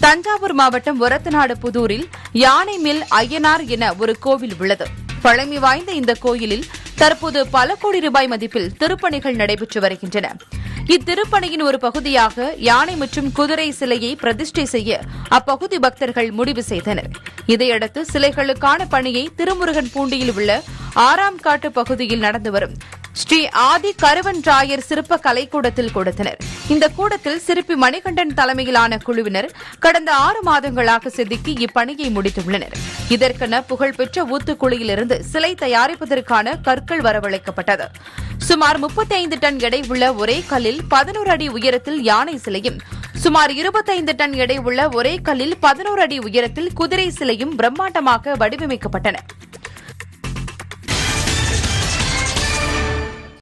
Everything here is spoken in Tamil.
தஞ்சாவூர் மாவட்டம் ஒரத்தநாடு புதூரில் யானை மில் ஐயனார் என ஒரு கோவில் உள்ளது பழமை வாய்ந்த இந்த கோயிலில் தற்போது பல கோடி ரூபாய் மதிப்பில் திருப்பணிகள் நடைபெற்று வருகின்றன இத்திருப்பணியின் ஒரு பகுதியாக யானை மற்றும் குதிரை சிலையை பிரதிஷ்டை செய்ய அப்பகுதி பக்தர்கள் முடிவு செய்தனர் இதையடுத்து சிலைகளுக்கான பணியை திருமுருகன் பூண்டியில் உள்ள ஆறாம் காட்டு பகுதியில் நடந்து வரும் ஸ்ரீ ஆதி கருவன் ராயர் சிற்ப கலைக்கூடத்தில் கொடுத்தனர் இந்த கூடத்தில் சிற்பி மணிகண்டன் தலைமையிலான குழுவினர் கடந்த ஆறு மாதங்களாக செதுக்கி இப்பணியை முடித்துள்ளனர் இதற்கென புகழ்பெற்ற ஊத்துக்குழியிலிருந்து சிலை தயாரிப்பதற்கான கற்கள் வரவழைக்கப்பட்டது சுமார் 35 டன் எடை உள்ள ஒரே கல்லில் பதினோரு அடி உயரத்தில் யானை சிலையும் சுமார் 25 டன் எடை உள்ள ஒரே கல்லில் பதினோரு அடி உயரத்தில் குதிரை சிலையும் பிரம்மாண்டமாக வடிவமைக்கப்பட்டன